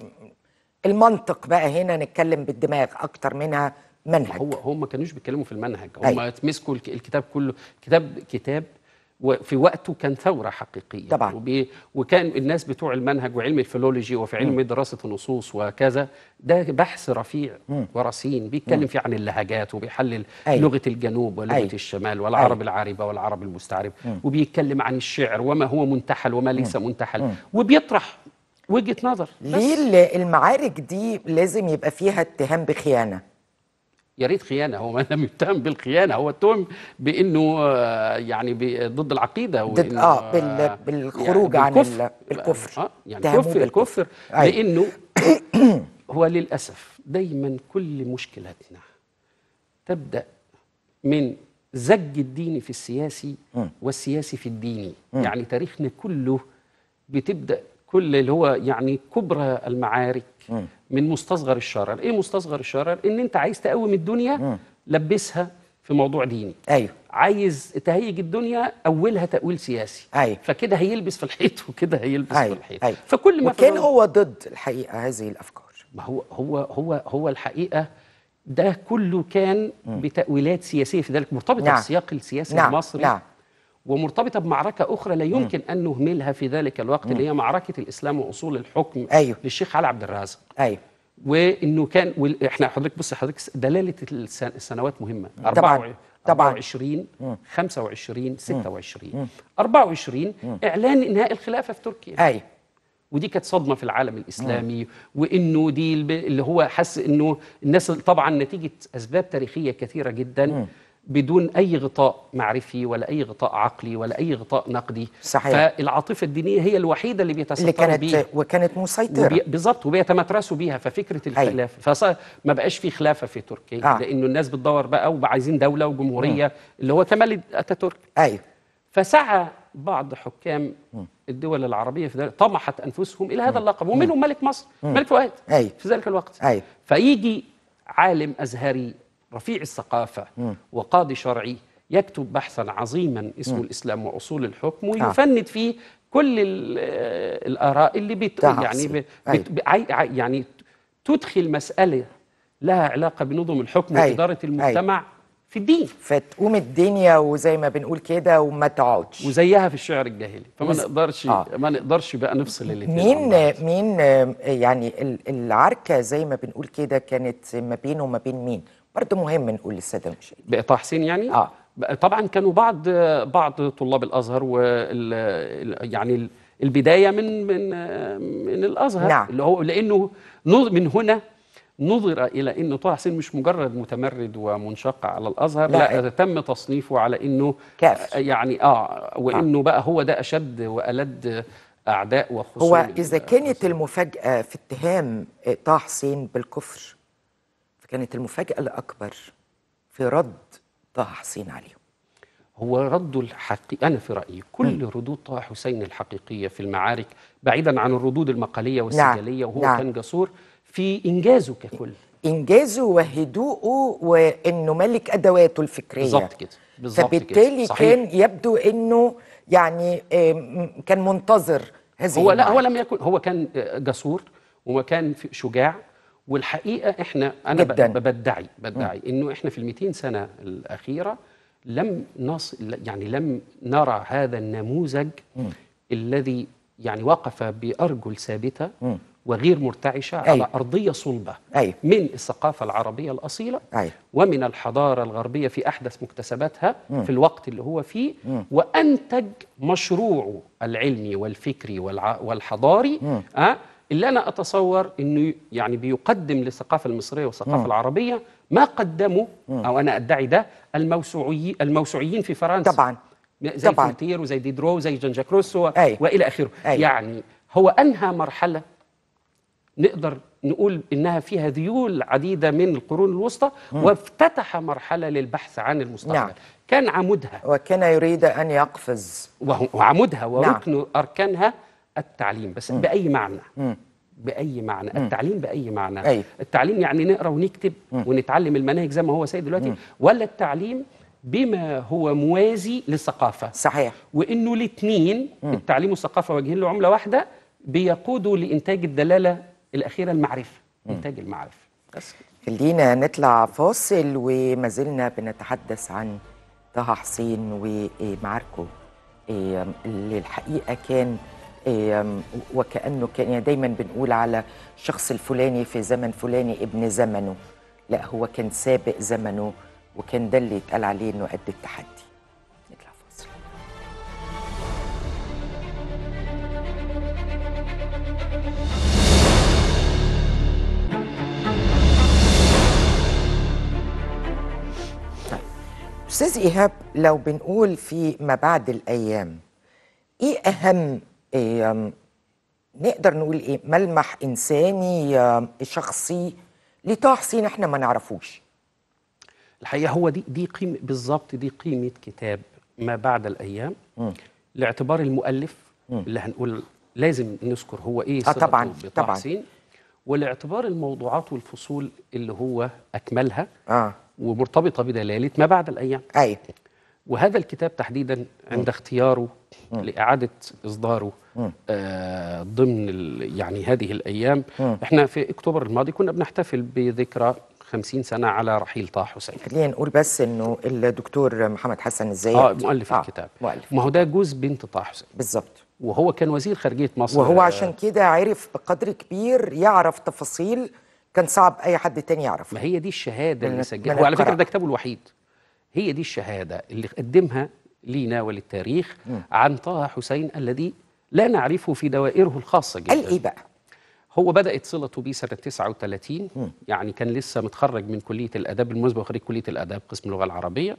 المنطق بقى هنا نتكلم بالدماغ اكتر منها منهج هو هم ما كانوش بيتكلموا في المنهج هم أيوة. مسكوا الك- الكتاب كله كتاب كتاب وفي وقته كان ثورة حقيقية طبعاً. وبي وكان الناس بتوع المنهج وعلم الفيلولوجي وفي علم دراسة النصوص وكذا ده بحث رفيع ورصين بيتكلم فيه عن اللهجات وبيحلل أيوة. لغة الجنوب ولغة أيوة. الشمال والعرب أيوة. العاربة والعرب المستعرب وبيتكلم عن الشعر وما هو منتحل وما ليس منتحل وبيطرح وجهة نظر بس. ليه ال- المعارك دي لازم يبقى فيها اتهام بخيانه يا ريت خيانه هو ما لم يتهم بالخيانه هو اتهم بانه آه، يعني ب- ضد العقيده ضد- وإنه، آه، بال- آه، بالخروج عن بالكفر. ال- بالكفر. اه يعني اتهموه كفر بالكفر. الكفر أيوة. لانه هو للاسف دايما كل مشكلاتنا تبدا من زج الدين في السياسي والسياسي في الديني يعني تاريخنا كله بتبدا كل اللي هو يعني كبرى المعارك من مستصغر الشرر ايه مستصغر الشرر ان انت عايز تقوم الدنيا لبسها في موضوع ديني ايوه عايز تهيج الدنيا اولها تاويل سياسي أيوة. فكده هيلبس في الحيط وكده هيلبس ايوه في الحيط ايوه فكل ما في وكان الوضع- هو ضد الحقيقه هذه الافكار ما هو هو هو هو الحقيقه ده كله كان بتاويلات سياسيه في ذلك مرتبطه نعم. بالسياق السياسي نعم المصري نعم ومرتبطه بمعركه اخرى لا يمكن ان نهملها في ذلك الوقت اللي هي معركه الاسلام واصول الحكم أيوه. للشيخ علي عبد الرازق ايوه وانه كان وال- احنا حضرتك بص حضرتك دلاله الس- السنوات مهمه طبعاً. طبعاً. 24 25 26 24 اعلان انهاء الخلافه في تركيا ايوه ودي كانت صدمه في العالم الاسلامي وانه دي الب- اللي هو حس انه الناس طبعا نتيجه اسباب تاريخيه كثيره جدا بدون اي غطاء معرفي ولا اي غطاء عقلي ولا اي غطاء نقدي صحيح. فالعاطفه الدينيه هي الوحيده اللي اللي بيتستروا كانت بيها وكانت مسيطره وبي... بالظبط وبيتمترسوا بيها ففكره الخلافه فصار ما بقاش في خلافه في تركيا آه. لانه الناس بتدور بقى وعايزين دوله وجمهوريه اللي هو كمال اتاتورك ايوه فسعى بعض حكام الدول العربيه في ذلك طمحت انفسهم الى هذا اللقب ومنهم ملك مصر ملك فؤاد أيوة. في ذلك الوقت أيوة. فيجي عالم ازهري رفيع الثقافه وقاضي شرعي يكتب بحثا عظيما اسمه الاسلام واصول الحكم ويفند فيه كل ال- آه، الاراء اللي بت تعصي. يعني ب... أيوة. بت... عي- عي- يعني تدخل مساله لها علاقه بنظم الحكم أيوة. واداره المجتمع في الدين فتقوم الدنيا وزي ما بنقول كده وما تقعدش وزيها في الشعر الجاهلي فما وز- نقدرش آه. ما نقدرش بقى نفصل الاثنين مين مين آه، يعني ال- العركه زي ما بنقول كده كانت ما بينه وما بين مين برضه مهم نقول للساده المشاهدين بقى حسين يعني آه. بقى طبعا كانوا بعض بعض طلاب الازهر وال ال- يعني ال- البدايه من من من الازهر نعم. اللي هو لانه نظ- من هنا نظر الى انه طه حسين مش مجرد متمرد ومنشق على الازهر لا. لا, تم تصنيفه على انه كافر. يعني اه وانه بقى هو ده اشد والد اعداء وخصوم هو ال- اذا كانت المفاجاه في اتهام آه، طه حسين بالكفر فكانت المفاجاه الاكبر في رد طه حسين عليهم هو رد الحقيقي أنا في رأيي كل ردود طه حسين الحقيقية في المعارك بعيدا عن الردود المقالية والسجالية وهو نعم. كان جسور في إنجازه ككل انجازه وهدوءه وانه ملك ادواته الفكريه بالظبط كده بالظبط كده. فبالتالي صحيح. كان يبدو انه يعني آم، كان منتظر هذه هو لا هو المعركة. لم يكن هو كان جسور وكان في- شجاع والحقيقة احنا أنا ب- جداً. ب- بدعي بدعي إنه احنا في ال 200 سنة الأخيرة لم نص يعني لم نرى هذا النموذج الذي يعني وقف بأرجل ثابتة وغير مرتعشة على أيوة. أرضية صلبة أيوة. من الثقافة العربية الأصيلة أيوة. ومن الحضارة الغربية في أحدث مكتسباتها في الوقت اللي هو فيه وأنتج مشروعه العلمي والفكري والع... والحضاري أه؟ اللي أنا أتصور أنه يعني بيقدم للثقافة المصرية والثقافة العربية ما قدمه أو أنا أدعي ده الموسوعي الموسوعيين في فرنسا طبعا زي طبعاً. فولتير وزي ديدرو وزي جان جاك روسو أيوة. والى اخره أيوة. يعني هو انهى مرحله نقدر نقول انها فيها ذيول عديده من القرون الوسطى وافتتح مرحله للبحث عن المستقبل نعم. كان عمودها وكان يريد ان يقفز وهو- وعمودها نعم. وركن اركانها التعليم بس باي معنى باي معنى التعليم باي معنى أيوة. التعليم يعني نقرا ونكتب ونتعلم المناهج زي ما هو سيد دلوقتي ولا التعليم بما هو موازي للثقافه صحيح وانه الاثنين التعليم والثقافه واجهين له عمله واحده بيقودوا لانتاج الدلاله الاخيره المعرفه انتاج المعرفه بس خلينا نطلع فاصل وما زلنا بنتحدث عن طه حسين ومعاركه إيه، اللي الحقيقه كان إيه، وكانه كان يعني دايما بنقول على الشخص الفلاني في زمن فلاني ابن زمنه لا هو كان سابق زمنه وكان ده اللي يتقال عليه انه قد التحدي نطلع فاصل استاذ ايهاب لو بنقول في ما بعد الايام ايه اهم إيه أم، نقدر نقول ايه ملمح انساني أم، شخصي لطه حسين احنا ما نعرفوش الحقيقه هو دي دي قيمه بالظبط دي قيمه كتاب ما بعد الايام لاعتبار المؤلف اللي هنقول لازم نذكر هو ايه آه صلته طبعاً، بطه طبعاً. حسين ولاعتبار الموضوعات والفصول اللي هو اكملها اه ومرتبطه بدلاله ما بعد الايام ايوه وهذا الكتاب تحديدا عند اختياره لإعادة إصداره آه ضمن ال- يعني هذه الأيام إحنا في أكتوبر الماضي كنا بنحتفل بذكرى 50 سنة على رحيل طه حسين خلينا نقول بس انه الدكتور محمد حسن الزايد آه مؤلف الكتاب مؤلف ما هو ده جوز بنت طه حسين بالظبط وهو كان وزير خارجية مصر وهو آه، عشان كده عرف بقدر كبير يعرف تفاصيل كان صعب اي حد تاني يعرفها ما هي دي الشهادة من- اللي من سجلها وعلى فكرة القراءة. ده كتابه الوحيد هي دي الشهادة اللي قدمها لينا وللتاريخ عن طه حسين الذي لا نعرفه في دوائره الخاصة جدا قال ايه بقى هو بدأت صلته بيه سنة 39 يعني كان لسه متخرج من كلية الآداب بالمناسبة خريج كلية الآداب قسم اللغة العربية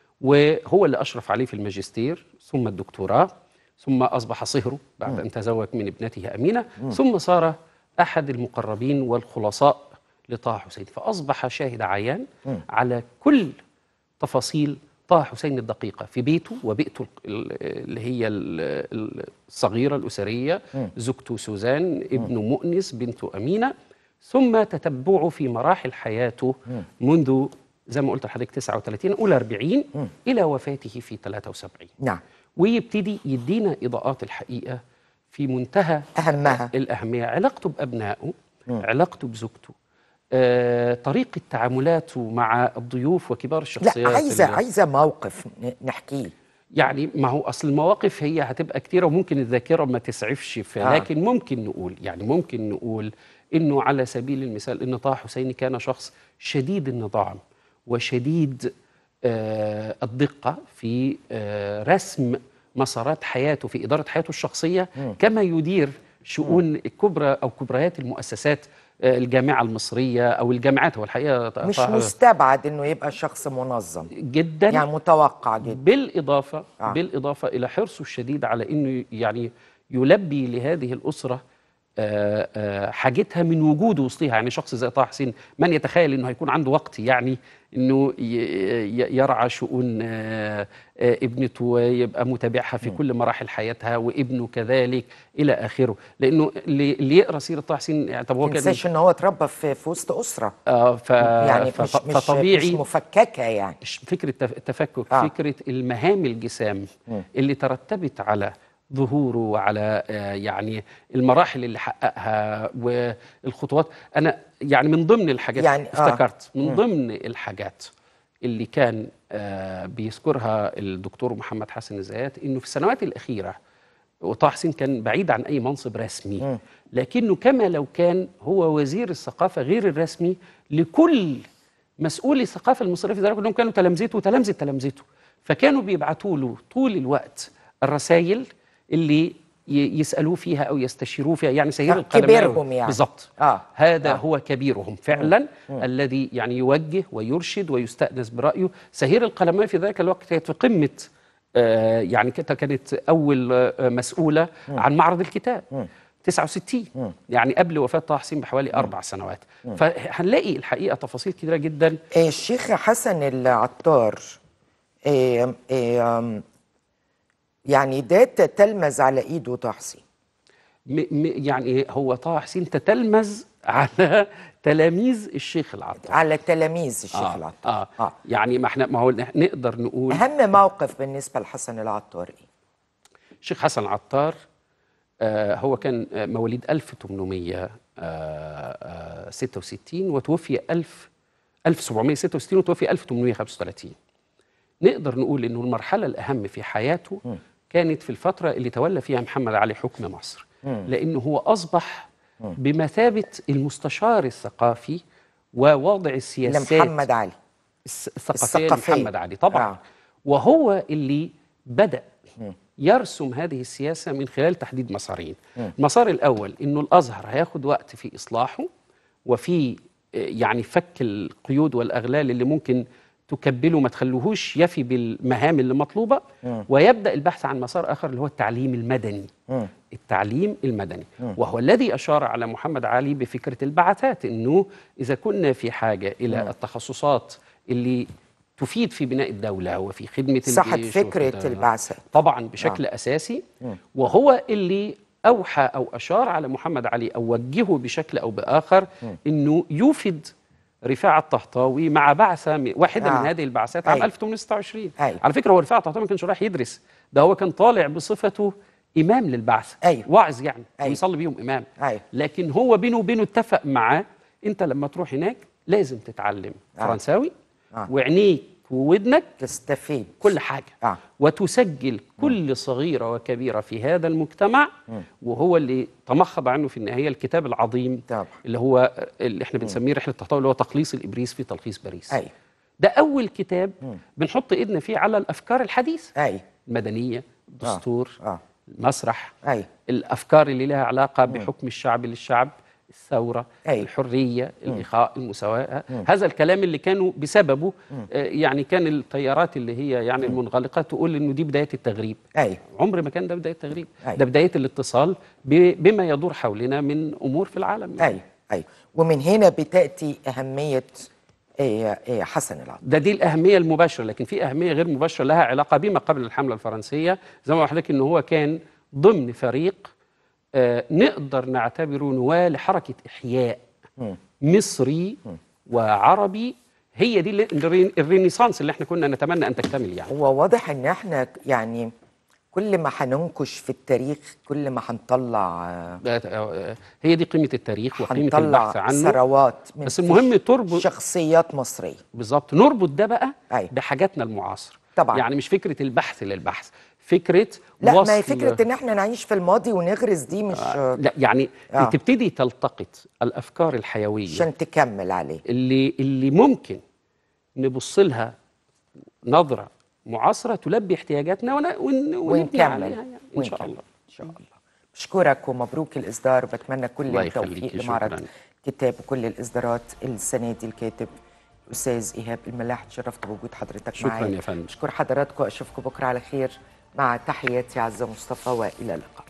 وهو اللي أشرف عليه في الماجستير ثم الدكتوراه ثم أصبح صهره بعد أن تزوج من ابنته أمينة ثم صار أحد المقربين والخلصاء لطه حسين فأصبح شاهد عيان على كل تفاصيل طه حسين الدقيقة في بيته وبيئته ال- اللي هي ال- ال- الصغيرة الأسرية زوجته سوزان ابنه مؤنس بنته أمينة ثم تتبعه في مراحل حياته منذ زي ما قلت لحضرتك 39 أولى 40 إلى وفاته في 73 نعم ويبتدي يدينا إضاءات الحقيقة في منتهى اهمها الأهمية علاقته بأبنائه علاقته بزوجته آه، طريقه تعاملاته مع الضيوف وكبار لا الشخصيات عايزه اللي- عايزه موقف ن- نحكيه يعني ما هو اصل المواقف هي هتبقى كتيره وممكن الذاكره ما تسعفش في آه. لكن ممكن نقول يعني ممكن نقول انه على سبيل المثال ان طه حسيني كان شخص شديد النظام وشديد آه الدقه في آه رسم مسارات حياته في اداره حياته الشخصيه كما يدير شؤون كبرى او كبريات المؤسسات آه الجامعه المصريه او الجامعات هو الحقيقه مش طه مستبعد انه يبقى شخص منظم جدا يعني متوقع جدا بالإضافة آه. آه. بالإضافة إلى حرصه الشديد على أنه يعني يلبي لهذه الأسرة آه، آه، حاجتها من وجوده وسطها يعني شخص زي طه حسين من يتخيل انه هيكون عنده وقت يعني انه ي- ي- يرعى شؤون آه، آه، ابنته ويبقى متابعها في كل مراحل حياتها وابنه كذلك الى اخره لانه اللي اللي يقرا سيره طه حسين يعني طب هو ما كان تنساش ان هو اتربى في, في وسط اسره آه ف يعني فط- مش مش فطبيعي مش مفككه يعني ش- فكره التف- التفكك آه. آه. فكره المهام الجسام اللي ترتبت على ظهوره وعلى آه، يعني المراحل اللي حققها والخطوات انا يعني من ضمن الحاجات يعني، يعني آه. افتكرت من ضمن الحاجات اللي كان آه، بيذكرها الدكتور محمد حسن الزيات انه في السنوات الاخيره وطه حسين كان بعيد عن اي منصب رسمي لكنه كما لو كان هو وزير الثقافه غير الرسمي لكل مسؤولي الثقافه المصريه في ذلك كلهم كانوا تلامذته وتلامذه تلامذته فكانوا بيبعتوا له طول الوقت الرسائل اللي ي- يسالوه فيها او يستشيروه فيها يعني سير آه، القلماوي كبيرهم يعني. بالظبط آه. هذا آه. آه. هو كبيرهم فعلا الذي يعني يوجه ويرشد ويستأنس برأيه سهير القلماوي في ذلك الوقت كانت في قمة آه يعني كانت كانت أول آه مسؤولة عن معرض الكتاب 69 يعني قبل وفاة طه حسين بحوالي أربع سنوات فهنلاقي الحقيقة تفاصيل كثيرة جدا آه، الشيخ حسن العطار آه، آه، يعني ده تلمذ على ايده طه حسين م م يعني هو طه حسين تتلمذ على تلاميذ الشيخ العطار على تلاميذ الشيخ آه العطار آه آه. يعني ما احنا ما هو إح- نقدر نقول اهم موقف بالنسبه لحسن العطار ايه الشيخ حسن عطار آه، هو كان آه، مواليد 1866 وتوفي 1000 1766 وتوفي 1835 نقدر نقول انه المرحله الاهم في حياته كانت في الفتره اللي تولى فيها محمد علي حكم مصر لانه هو اصبح بمثابه المستشار الثقافي وواضع السياسات لمحمد علي الس- الثقافية الثقافية. لمحمد علي طبعا آه. آه. وهو اللي بدأ يرسم هذه السياسة من خلال تحديد مسارين المسار الأول أنه الأزهر هياخد وقت في إصلاحه وفي آه، يعني فك القيود والأغلال اللي ممكن تكبله ما تخلوهوش يفي بالمهام اللي مطلوبة ويبدأ البحث عن مسار آخر اللي هو التعليم المدني التعليم المدني وهو الذي أشار على محمد علي بفكرة البعثات أنه إذا كنا في حاجة إلى التخصصات اللي تفيد في بناء الدولة وفي خدمة صحت الجيش وفي فكره ده- البعثات طبعا بشكل آه. أساسي وهو اللي أوحى أو أشار على محمد علي أو وجهه بشكل أو بآخر أنه يوفد رفاعة الطهطاوي مع بعثة م- واحدة آه. من هذه البعثات عام أيوة. 1826 أيوة. على فكرة هو رفاعة الطهطاوي ما كانش رايح يدرس ده هو كان طالع بصفته إمام للبعثة أيوة. واعظ يعني أيوة. ويصلي بيهم إمام أيوة. لكن هو بينه وبينه اتفق معاه أنت لما تروح هناك لازم تتعلم آه. فرنساوي آه. وعينيك وودنك تستفيد كل حاجة آه. وتسجل كل صغيرة وكبيرة في هذا المجتمع وهو اللي تمخض عنه في النهاية الكتاب العظيم طبعا. اللي هو اللي احنا بنسميه رحلة التطور اللي هو تقليص الإبريس في تلخيص باريس أيوة. ده أول كتاب بنحط إيدنا فيه على الأفكار الحديثة ايوه المدنية الدستور آه. المسرح ايوه الأفكار اللي لها علاقة بحكم الشعب للشعب الثورة أيوة. الحرية الإخاء المساواة هذا الكلام اللي كانوا بسببه آه، يعني كان التيارات اللي هي يعني المنغلقة تقول إنه دي بداية التغريب ايوه عمر ما كان ده بداية التغريب أيوة. ده بداية الاتصال ب- بما يدور حولنا من أمور في العالم يعني. ايوه ايوه ومن هنا بتاتي اهميه آه، آه، حسن العطار ده دي الأهمية المباشرة لكن في أهمية غير مباشرة لها علاقة بما قبل الحملة الفرنسية زي ما حضرتك إن هو كان ضمن فريق آه نقدر نعتبره نواة لحركة إحياء مصري وعربي هي دي اللي- الري- الرينيسانس اللي احنا كنا نتمنى أن تكتمل يعني هو واضح ان احنا يعني كل ما هننكش في التاريخ كل ما هنطلع آه، آه، آه، هي دي قيمه التاريخ وقيمه البحث هنطلع عنه ثروات من بس المهم تربط شخصيات مصريه بالظبط نربط ده بقى أيوة. بحاجاتنا المعاصره طبعاً. يعني مش فكره البحث للبحث فكره لا ما وصل هي فكره ان احنا نعيش في الماضي ونغرس دي مش لا يعني آه. تبتدي تلتقط الافكار الحيويه عشان تكمل عليه اللي اللي ممكن نبص لها نظره معاصره تلبي احتياجاتنا ون... ون... ونبني عليها ونكمل يعني ان شاء ونكمل. الله ان شاء الله بشكرك ومبروك الاصدار وبتمنى كل الله التوفيق يخليكي، لمعرض شكراً. كتاب وكل الاصدارات السنه دي الكاتب الاستاذ ايهاب الملاح تشرفت بوجود حضرتك شكراً معايا يا فندم. اشكر حضراتكم اشوفكم بكره على خير مع تحياتي عزه مصطفى والى اللقاء